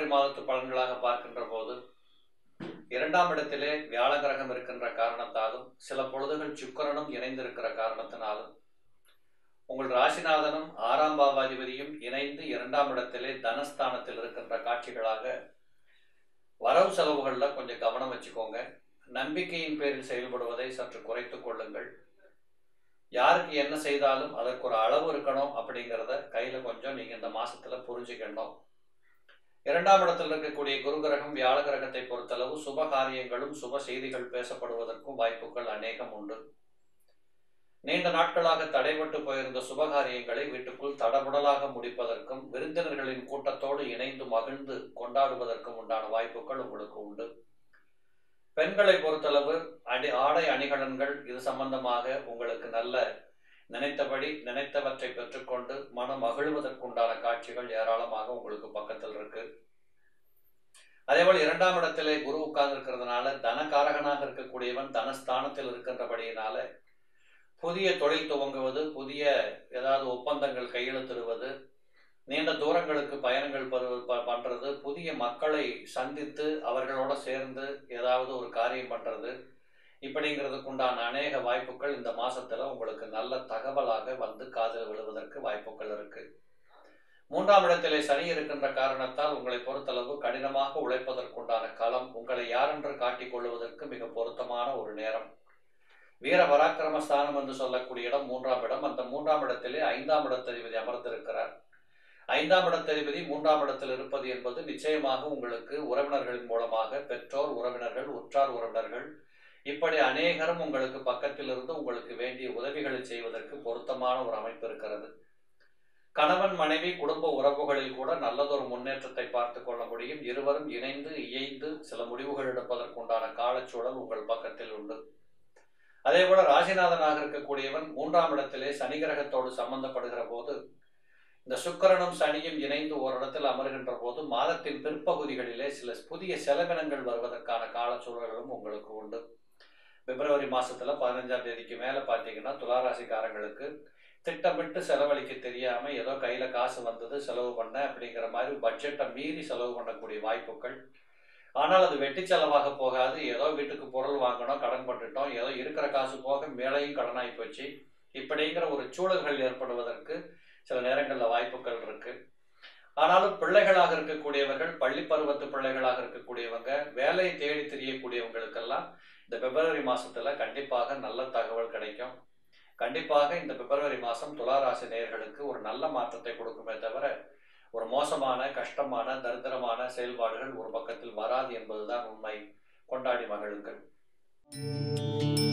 மாதத்து பலன்களாக பார்க்கின்ற போது இரண்டாம் இடத்திலே வியாழ கிரகம் இருக்கின்ற காரணத்தாலும் சில பொழுதுகள் சுக்கிரனும் இணைந்திருக்கிற காரணத்தினாலும் உங்கள் ராசிநாதனும் ஆறாம் பாவாதிபதியும் இணைந்து இரண்டாம் இடத்திலே தனஸ்தானத்தில் இருக்கின்ற காட்சிகளாக வரவு செலவுகளில் கொஞ்சம் கவனம் வச்சுக்கோங்க நம்பிக்கையின் பேரில் செயல்படுவதை சற்று குறைத்துக் கொள்ளுங்கள் யாருக்கு என்ன செய்தாலும் அதற்கு ஒரு அளவு இருக்கணும் அப்படிங்கிறத கையில் கொஞ்சம் நீங்கள் இந்த மாசத்துல புரிஞ்சுக்கணும் இரண்டாம் இடத்தில் இருக்கக்கூடிய குரு கிரகம் வியாழ கிரகத்தை பொறுத்தளவு சுப காரியங்களும் சுப செய்திகள் பேசப்படுவதற்கும் வாய்ப்புகள் அநேகம் உண்டு நீண்ட நாட்களாக தடைபட்டு போயிருந்த சுபகாரியங்களை வீட்டுக்குள் தடபுடலாக முடிப்பதற்கும் விருந்தினர்களின் கூட்டத்தோடு இணைந்து மகிழ்ந்து கொண்டாடுவதற்கும் உண்டான வாய்ப்புகள் உங்களுக்கு உண்டு பெண்களை பொறுத்தளவு அடி ஆடை அணிகலன்கள் இது சம்பந்தமாக உங்களுக்கு நல்ல நினைத்தபடி நினைத்தவற்றை பெற்றுக்கொண்டு மனம் மகிழ்வதற்குண்டான காட்சிகள் ஏராளமாக உங்களுக்கு பக்கத்தில் இருக்கு அதேபோல் இரண்டாம் இடத்திலே குரு உட்கார்ந்து இருக்கிறதுனால தனகாரகனாக இருக்கக்கூடியவன் தனஸ்தானத்தில் இருக்கின்றபடியினால புதிய தொழில் துவங்குவது புதிய ஏதாவது ஒப்பந்தங்கள் கையெழுத்திடுவது நீண்ட தூரங்களுக்கு பயணங்கள் பரு- ப- பண்றது புதிய மக்களை சந்தித்து அவர்களோட சேர்ந்து ஏதாவது ஒரு காரியம் பண்றது இப்படிங்கிறதுக்கு உண்டான அநேக வாய்ப்புகள் இந்த மாசத்துல உங்களுக்கு நல்ல தகவலாக வந்து காதில் விழுவதற்கு வாய்ப்புகள் இருக்கு மூன்றாம் இடத்திலே சனி இருக்கின்ற காரணத்தால் உங்களை பொறுத்தளவு கடினமாக உழைப்பதற்குண்டான களம் உங்களை யாரென்று காட்டிக் கொள்வதற்கு மிக பொருத்தமான ஒரு நேரம் வீர பராக்கிரம ஸ்தானம் என்று சொல்லக்கூடிய இடம் மூன்றாம் இடம் அந்த மூன்றாம் இடத்திலே ஐந்தாம் இடத்ததிபதி அமர்ந்திருக்கிறார் ஐந்தாம் இடத்ததிபதி மூன்றாம் இடத்தில் இருப்பது என்பது நிச்சயமாக உங்களுக்கு உறவினர்களின் மூலமாக பெற்றோர் உறவினர்கள் உற்றார் உறவினர்கள் இப்படி அநேகரும் உங்களுக்கு பக்கத்தில் இருந்து உங்களுக்கு வேண்டிய உதவிகளை செய்வதற்கு பொருத்தமான ஒரு அமைப்பு இருக்கிறது கணவன் மனைவி குடும்ப உறவுகளில் கூட நல்லதொரு முன்னேற்றத்தை பார்த்து கொள்ள முடியும் இருவரும் இணைந்து இயைந்து சில முடிவுகள் எடுப்பதற்குண்டான காலச்சூழல் உங்கள் பக்கத்தில் உண்டு அதே போல ராசிநாதனாக இருக்கக்கூடியவன் மூன்றாம் இடத்திலே சனி கிரகத்தோடு சம்பந்தப்படுகிற போது இந்த சுக்கிரனும் சனியும் இணைந்து ஒரு இடத்தில் அமர்கின்ற போது மாதத்தின் பிற்பகுதிகளிலே சில புதிய செலவினங்கள் வருவதற்கான காலச்சூழல்களும் உங்களுக்கு உண்டு பிப்ரவரி மாசத்துல பதினஞ்சாம் தேதிக்கு மேல பாத்தீங்கன்னா துளாராசிக்காரங்களுக்கு திட்டமிட்டு செலவழிக்க தெரியாம ஏதோ கையில காசு வந்தது செலவு பண்ண அப்படிங்கிற மாதிரி பட்ஜெட்டை மீறி செலவு பண்ணக்கூடிய வாய்ப்புகள் ஆனால் அது வெட்டி செலவாக போகாது ஏதோ வீட்டுக்கு பொருள் வாங்கணும் கடன் பட்டுட்டோம் ஏதோ இருக்கிற காசு போக மேலையும் கடனாகி போச்சு இப்படிங்கிற ஒரு சூழல்கள் ஏற்படுவதற்கு சில நேரங்களில் வாய்ப்புகள் இருக்கு ஆனாலும் பிள்ளைகளாக இருக்கக்கூடியவர்கள் பள்ளி பருவத்து பிள்ளைகளாக இருக்கக்கூடியவங்க வேலை தேடி தெரியக்கூடியவங்களுக்கெல்லாம் இந்த பிப்ரவரி மாசத்துல கண்டிப்பாக நல்ல தகவல் கிடைக்கும் கண்டிப்பாக இந்த பிப்ரவரி மாசம் துளாராசி நேயர்களுக்கு ஒரு நல்ல மாற்றத்தை கொடுக்குமே தவிர ஒரு மோசமான கஷ்டமான தரித்திரமான செயல்பாடுகள் ஒரு பக்கத்தில் வராது என்பதுதான் உண்மை கொண்டாடி மகிழுங்கள்